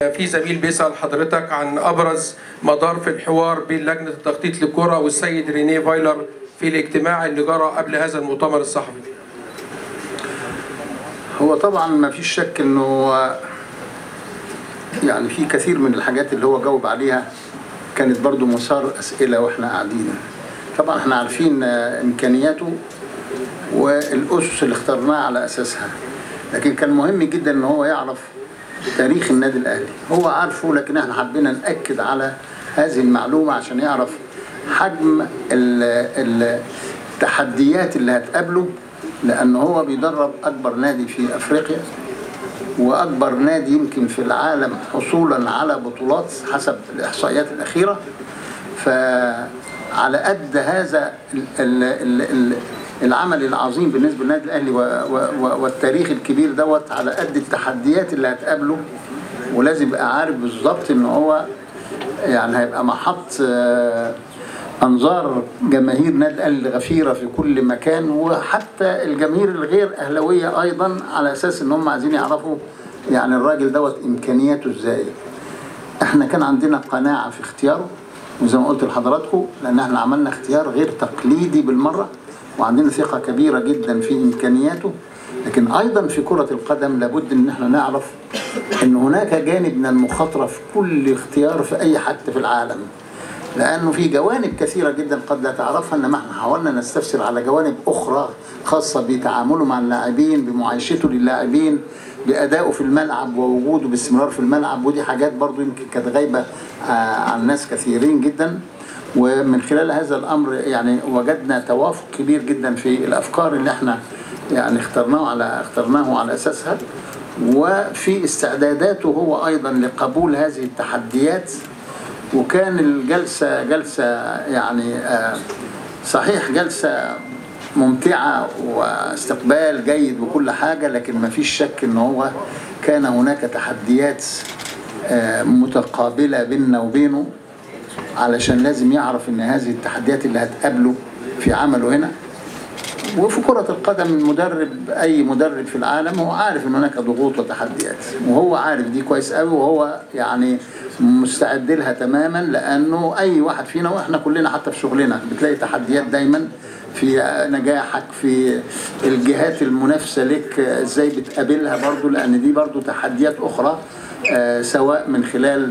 في زميل بيسأل حضرتك عن أبرز مدار في الحوار بين لجنة التخطيط للكرة والسيد رينيه فايلر في الاجتماع اللي جرى قبل هذا المؤتمر الصحفي هو طبعا ما فيش شك انه يعني في كثير من الحاجات اللي هو جاوب عليها كانت برضو مسار اسئله واحنا قاعدين طبعا احنا عارفين امكانياته والاسس اللي اخترناها على اساسها لكن كان مهم جدا ان هو يعرف تاريخ النادي الاهلي هو عارفه لكن احنا حبينا ناكد على هذه المعلومه عشان يعرف حجم التحديات اللي هتقابله لأن هو بيدرب أكبر نادي في أفريقيا وأكبر نادي يمكن في العالم حصولا على بطولات حسب الإحصائيات الأخيرة فعلى قد هذا العمل العظيم بالنسبة للنادي الأهلي والتاريخ الكبير دوت على قد التحديات اللي هتقابله ولازم يبقى عارف بالظبط إن هو يعني هيبقى محط انظار جماهير نادي الاهلي الغفيره في كل مكان وحتى الجماهير الغير اهلاويه ايضا على اساس ان هم عايزين يعرفوا يعني الراجل دوت امكانياته ازاي. احنا كان عندنا قناعه في اختياره وزي ما قلت لحضراتكم لان احنا عملنا اختيار غير تقليدي بالمره وعندنا ثقه كبيره جدا في امكانياته لكن ايضا في كره القدم لابد ان احنا نعرف ان هناك جانب من المخاطره في كل اختيار في اي حد في العالم. لانه في جوانب كثيره جدا قد لا تعرفها انما احنا حاولنا نستفسر على جوانب اخرى خاصه بتعامله مع اللاعبين بمعايشته للاعبين بادائه في الملعب ووجوده باستمرار في الملعب ودي حاجات برضو يمكن كانت غايبه عن ناس كثيرين جدا ومن خلال هذا الامر يعني وجدنا توافق كبير جدا في الافكار اللي احنا يعني اخترناه على اخترناه على اساسها وفي استعداداته هو ايضا لقبول هذه التحديات وكان الجلسة جلسة يعني صحيح جلسة ممتعة واستقبال جيد وكل حاجة لكن ما فيش شك ان هو كان هناك تحديات متقابلة بيننا وبينه علشان لازم يعرف ان هذه التحديات اللي هتقابله في عمله هنا وفي كرة القدم المدرب أي مدرب في العالم هو عارف إن هناك ضغوط وتحديات وهو عارف دي كويس قوي وهو يعني مستعد لها تماما لأنه أي واحد فينا وإحنا كلنا حتى في شغلنا بتلاقي تحديات دايما في نجاحك في الجهات المنافسة لك إزاي بتقابلها برضو لأن دي برضو تحديات أخرى سواء من خلال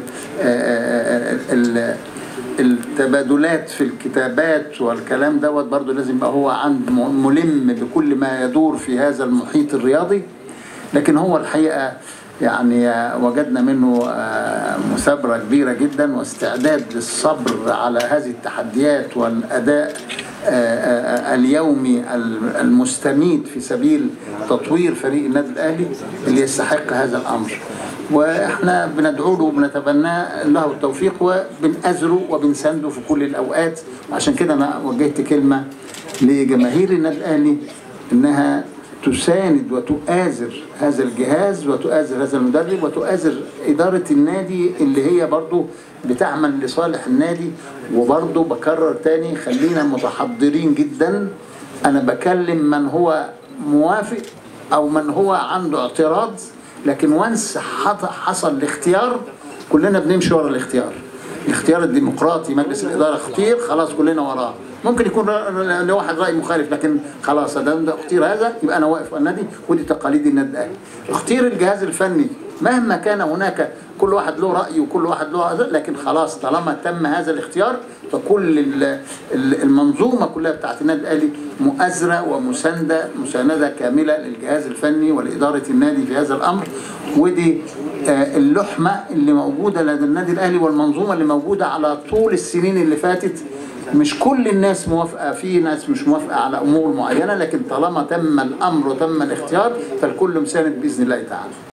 التبادلات في الكتابات والكلام دوت برضه لازم يبقى هو عند ملم بكل ما يدور في هذا المحيط الرياضي لكن هو الحقيقه يعني وجدنا منه مثابرة كبيرة جدا واستعداد للصبر على هذه التحديات والأداء اليومي المستميت في سبيل تطوير فريق النادي الأهلي اللي يستحق هذا الأمر واحنا بندعو له وبنتبناه له التوفيق وبنأزره وبنسنده في كل الأوقات وعشان كده أنا وجهت كلمة لجماهير النادي الأهلي إنها تساند وتؤازر هذا الجهاز وتؤازر هذا المدرب وتؤازر إدارة النادي اللي هي برضو بتعمل لصالح النادي وبرضو بكرر تاني خلينا متحضرين جدا أنا بكلم من هو موافق أو من هو عنده اعتراض لكن وانس حصل الاختيار كلنا بنمشي ورا الاختيار الاختيار الديمقراطي مجلس الإدارة اختير خلاص كلنا وراه ممكن يكون لواحد رأي مخالف لكن خلاص ده اختير هذا يبقى أنا واقف النادي ودي تقاليد النادي الأهلي اختير الجهاز الفني مهما كان هناك كل واحد له رأي وكل واحد له لكن خلاص طالما تم هذا الاختيار فكل المنظومة كلها بتاعت النادي الأهلي مؤازرة ومساندة مساندة كاملة للجهاز الفني ولإدارة النادي في هذا الأمر ودي اللحمة اللي موجودة لدى النادي الأهلي والمنظومة اللي موجودة على طول السنين اللي فاتت مش كل الناس موافقة في ناس مش موافقة على أمور معينة لكن طالما تم الأمر وتم الاختيار فالكل مساند بإذن الله تعالى